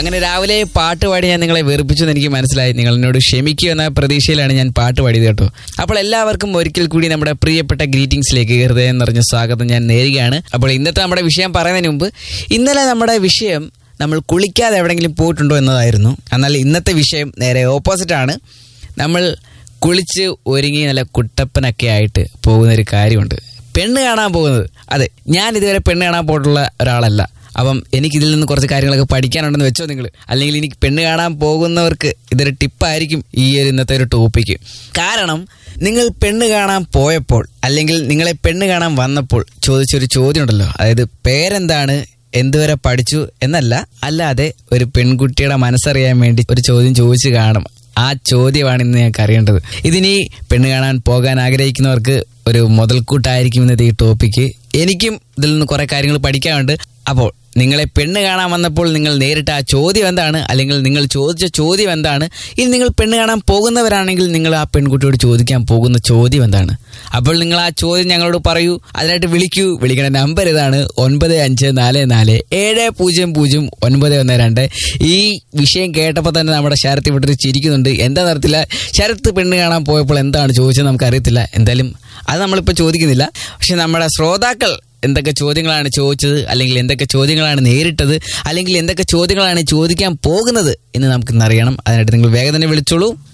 അങ്ങനെ രാവിലെ പാട്ട് പാടി ഞാൻ നിങ്ങളെ വെറുപ്പിച്ചു എന്ന് എനിക്ക് മനസ്സിലായി നിങ്ങൾ എന്നോട് ക്ഷമിക്കുക എന്ന പ്രതീക്ഷയിലാണ് ഞാൻ പാട്ട് പാടിയത് കേട്ടോ അപ്പോൾ എല്ലാവർക്കും ഒരിക്കൽ കൂടി നമ്മുടെ പ്രിയപ്പെട്ട ഗ്രീറ്റിംഗ്സിലേക്ക് ഹൃദയം നിറഞ്ഞ സ്വാഗതം ഞാൻ നേരുകയാണ് അപ്പോൾ ഇന്നത്തെ നമ്മുടെ വിഷയം പറയുന്നതിന് മുമ്പ് ഇന്നലെ നമ്മുടെ വിഷയം നമ്മൾ കുളിക്കാതെ എവിടെയെങ്കിലും പോയിട്ടുണ്ടോ എന്നതായിരുന്നു എന്നാൽ ഇന്നത്തെ വിഷയം നേരെ ഓപ്പോസിറ്റ് ആണ് നമ്മൾ കുളിച്ച് ഒരുങ്ങി നല്ല കുട്ടപ്പനൊക്കെ ആയിട്ട് പോകുന്ന ഒരു കാര്യമുണ്ട് പെണ്ണ് കാണാൻ പോകുന്നത് അതെ ഞാൻ ഇതുവരെ പെണ്ണ് കാണാൻ പോയിട്ടുള്ള ഒരാളല്ല അപ്പം എനിക്ക് ഇതിൽ നിന്ന് കുറച്ച് കാര്യങ്ങളൊക്കെ പഠിക്കാനുണ്ടെന്ന് വെച്ചോ നിങ്ങൾ അല്ലെങ്കിൽ എനിക്ക് പെണ്ണ് കാണാൻ പോകുന്നവർക്ക് ഇതൊരു ടിപ്പായിരിക്കും ഈ ഒരു ഇന്നത്തെ ഒരു ടോപ്പിക്ക് കാരണം നിങ്ങൾ പെണ്ണ് കാണാൻ പോയപ്പോൾ അല്ലെങ്കിൽ നിങ്ങളെ പെണ്ണ് കാണാൻ വന്നപ്പോൾ ചോദിച്ചൊരു ചോദ്യം ഉണ്ടല്ലോ അതായത് പേരെന്താണ് എന്തുവരെ പഠിച്ചു എന്നല്ല അല്ലാതെ ഒരു പെൺകുട്ടിയുടെ മനസ്സറിയാൻ വേണ്ടി ഒരു ചോദ്യം ചോദിച്ചു കാണും ആ ചോദ്യമാണ് ഇന്ന് ഞങ്ങൾക്ക് അറിയേണ്ടത് ഇതിനി പെണ്ണ് കാണാൻ പോകാൻ ആഗ്രഹിക്കുന്നവർക്ക് ഒരു മുതൽക്കൂട്ടായിരിക്കും ഇന്നത്തെ ഈ ടോപ്പിക്ക് എനിക്കും ഇതിൽ നിന്ന് കുറെ കാര്യങ്ങൾ പഠിക്കാനുണ്ട് അപ്പോൾ നിങ്ങളെ പെണ്ണ് കാണാൻ വന്നപ്പോൾ നിങ്ങൾ നേരിട്ട ആ ചോദ്യം എന്താണ് അല്ലെങ്കിൽ നിങ്ങൾ ചോദിച്ച ചോദ്യം എന്താണ് ഇനി നിങ്ങൾ പെണ്ണ് കാണാൻ പോകുന്നവരാണെങ്കിൽ നിങ്ങൾ ആ പെൺകുട്ടിയോട് ചോദിക്കാൻ പോകുന്ന ചോദ്യം എന്താണ് അപ്പോൾ നിങ്ങൾ ആ ചോദ്യം ഞങ്ങളോട് പറയൂ അതിനായിട്ട് വിളിക്കൂ വിളിക്കേണ്ട നമ്പർ ഇതാണ് ഒൻപത് അഞ്ച് നാല് നാല് ഏഴ് പൂജ്യം പൂജ്യം ഒൻപത് ഒന്ന് രണ്ട് ഈ വിഷയം കേട്ടപ്പോൾ തന്നെ നമ്മുടെ ശരത്ത് ഇവിടെ ചിരിക്കുന്നുണ്ട് എന്താ നടത്തില്ല ശരത്ത് പെണ്ണ് കാണാൻ പോയപ്പോൾ എന്താണ് ചോദിച്ചത് നമുക്കറിയത്തില്ല എന്തായാലും അത് നമ്മളിപ്പോൾ ചോദിക്കുന്നില്ല പക്ഷെ നമ്മുടെ ശ്രോതാക്കൾ എന്തൊക്കെ ചോദ്യങ്ങളാണ് ചോദിച്ചത് അല്ലെങ്കിൽ എന്തൊക്കെ ചോദ്യങ്ങളാണ് നേരിട്ടത് അല്ലെങ്കിൽ എന്തൊക്കെ ചോദ്യങ്ങളാണ് ചോദിക്കാൻ പോകുന്നത് എന്ന് നമുക്കിന്ന് അറിയണം അതിനായിട്ട് നിങ്ങൾ വേഗം തന്നെ വിളിച്ചോളൂ